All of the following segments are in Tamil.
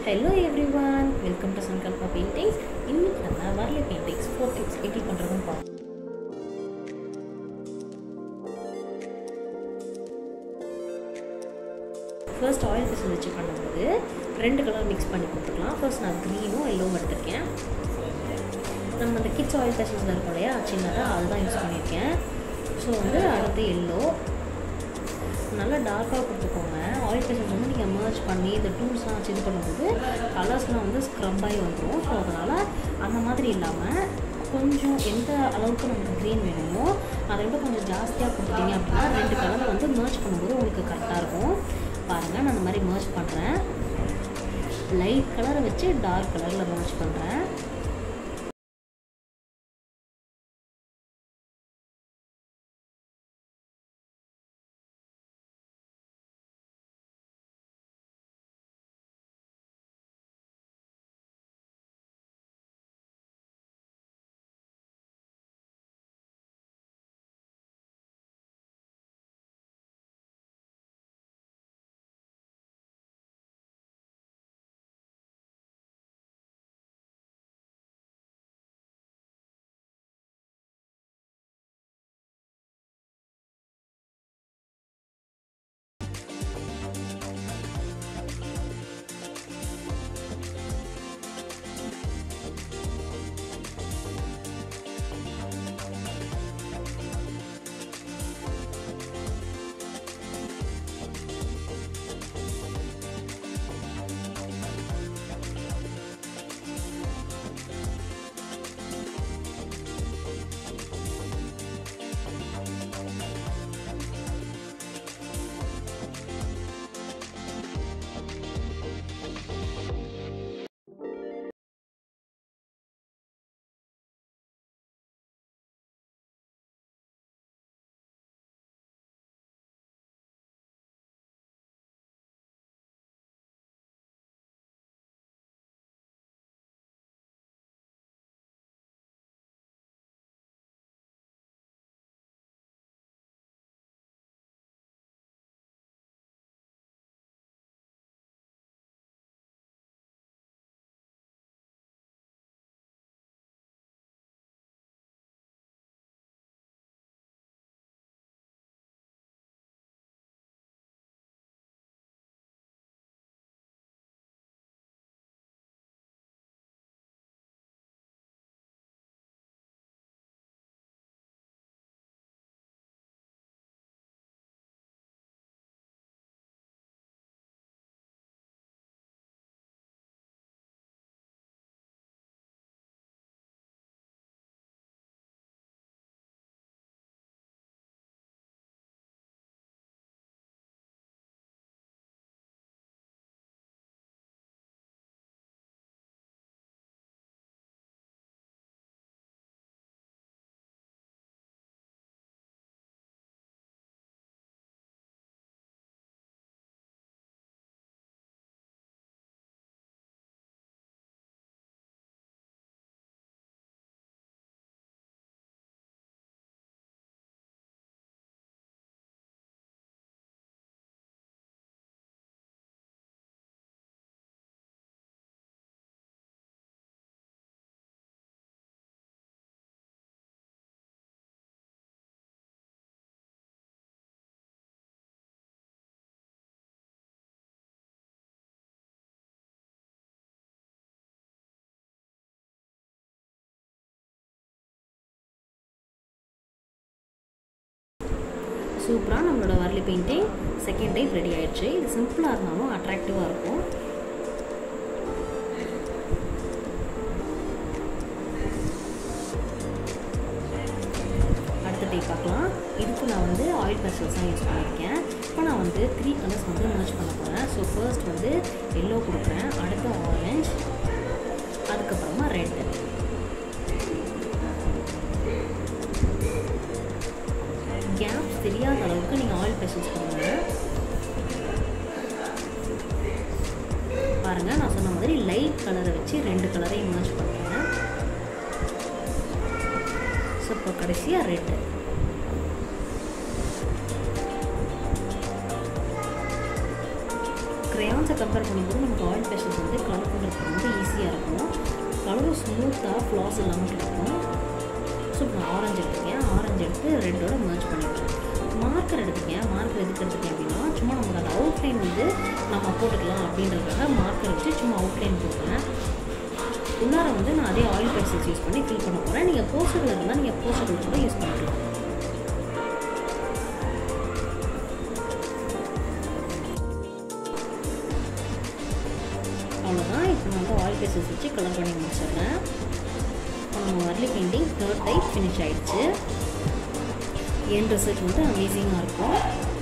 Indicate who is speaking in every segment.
Speaker 1: hello everyone welcome to Sankalpa paintings இன்னைக்கு நம்ம வரலி பெயிண்டிங்ஸ் ஃபோர் டிப்ஸ் எப்படி பண்ணுறதுன்னு பார்ப்போம் ஃபர்ஸ்ட் ஆயில் பிசல் வச்சு பண்ணும்போது ரெண்டு கலர் மிக்ஸ் பண்ணி கொடுத்துக்கலாம் ஃபர்ஸ்ட் நான் க்ரீனும் எல்லோவும் எடுத்திருக்கேன் நம்ம அந்த கிட்ஸ் ஆயில் பேஷன்ஸில் இருக்கும் இல்லையா சின்னதாக அதுதான் யூஸ் பண்ணியிருக்கேன் ஸோ வந்து அடுத்து எல்லோ நல்லா டார்க்காக கொடுத்துக்கோங்க ஆயில் பேஷன்ஸ் வந்து நீங்கள் மர்ஜ் பண்ணி இந்த டூல்ஸ்லாம் வச்சு இது பண்ணும்போது கலர்ஸ்லாம் வந்து ஸ்க்ரப் ஆகி வந்துடும் ஸோ அதனால் அந்த மாதிரி இல்லாமல் கொஞ்சம் எந்த அளவுக்கு நமக்கு க்ரீன் வேணுமோ அதை விட கொஞ்சம் ஜாஸ்தியாக கொடுத்துட்டீங்க அப்படின்னா ரெண்டு கலரை வந்து மர்ஜ் பண்ணும்போது உங்களுக்கு கரெக்டாக இருக்கும் பாருங்கள் நான் அந்த மாதிரி மர்ஜ் பண்ணுறேன் லைட் கலரை வச்சு டார்க் கலரில் மர்ஜ் பண்ணுறேன் சூப்பராக நம்மளோட Warli painting second type ready ஆயிடுச்சு இது சிம்பிளாக இருந்தாலும் அட்ராக்டிவாக இருக்கும் அடுத்த டைப் பார்க்கலாம் இதுக்கு நான் வந்து ஆயில் பேஸ்டல்ஸ் தான் யூஸ் பண்ணியிருக்கேன் இப்போ நான் வந்து த்ரீ கலர்ஸ் வந்து மர்ச் பண்ண போகிறேன் ஸோ ஃபர்ஸ்ட் வந்து எல்லோ கொடுக்குறேன் அடுத்து ஆரஞ்ச் அதுக்கப்புறமா ரெட் கேப்ஸ் தெரியாத அளவுக்கு நீங்கள் ஆயில் பேஷன்ஸ் பண்ணுங்க பாருங்கள் நான் சொன்ன மாதிரி லைட் கலரை வச்சு ரெண்டு கலரையும் மர்ச் பண்ணுறேன் ஸோ இப்போ கடைசியாக ரெட்டு க்ரையான்ஸை கம்பேர் பண்ணும்போது நமக்கு ஆயில் பேஷன்ஸ் வந்து கலர் ஸ்மூத்தாக ஃப்ளாஸ் இல்லாமல் கிடைக்கும் ஸோ இப்போ நான் ஆரஞ்சு எடுத்துக்கேன் ஆரஞ்சு எடுத்து ரெட்டோட மர்ஜ் பண்ணிடுறேன் மார்க்கர் எடுத்துக்கேன் மார்க்கர் எதுக்கு எடுத்துக்கேன் அப்படின்னா சும்மா நமக்கு அந்த அவுட்லைன் வந்து நம்ம போட்டுக்கலாம் அப்படின்றதுக்காக மார்க்கர் வச்சு சும்மா அவுட்லைன் போடுறேன் உள்ளார வந்து நான் அதே ஆயில் பென்சில்ஸ் யூஸ் பண்ணி ஃபில் பண்ண போகிறேன் நீங்கள் போஸ்டர் இருந்தால் நீங்கள் போஸ்டர் கூட யூஸ் பண்ணிக்கலாம் அவ்வளோதான் இப்போ நான் வந்து ஆயில் பென்சில்ஸ் வச்சு கலர் பண்ணி முடிச்சிடுறேன் இப்போ நம்ம Warli painting third type finish ஆயிடுச்சு என் ரிசல்ட் வந்து அமேசிங்காக இருக்கும்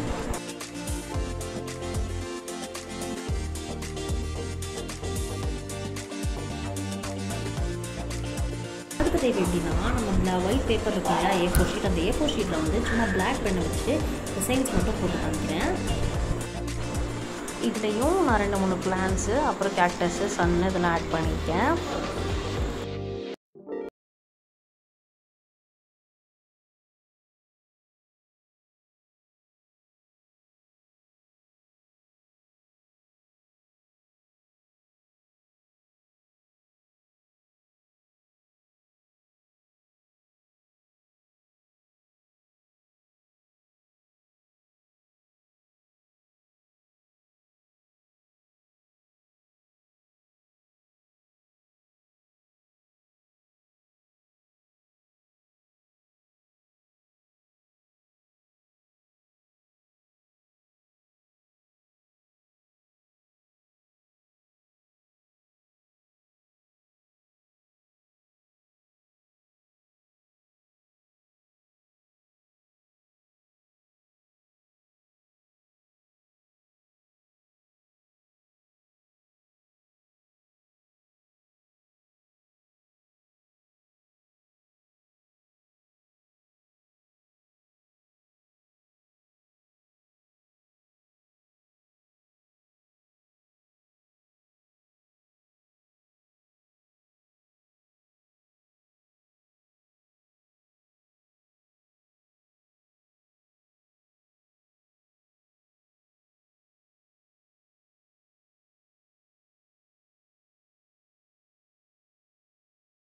Speaker 1: அடுத்த டைப் எப்படின்னா நம்ம ஒயிட் பேப்பர் இருக்கும் இல்லையா ஏ ஃபோர் ஷீட் அந்த ஏ ஃபோர் ஷீட்டில் வந்து சும்மா பிளாக் பெண்ணை வச்சு டிசைன்ஸ் மட்டும் போட்டு காமிக்கிறேன்
Speaker 2: இதுலேயும் நான் ரெண்டு மூணு பிளான்ஸு அப்புறம் கேக்டஸு சன்னு இதெல்லாம் ஆட் பண்ணியிருக்கேன்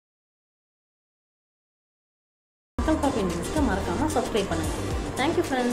Speaker 1: மக்கள் காப்பி நியூஸ்க்கு மறக்காமல் சப்ஸ்கிரைப் பண்ணுங்கள் தேங்க்யூ ஃப்ரெண்ட்ஸ்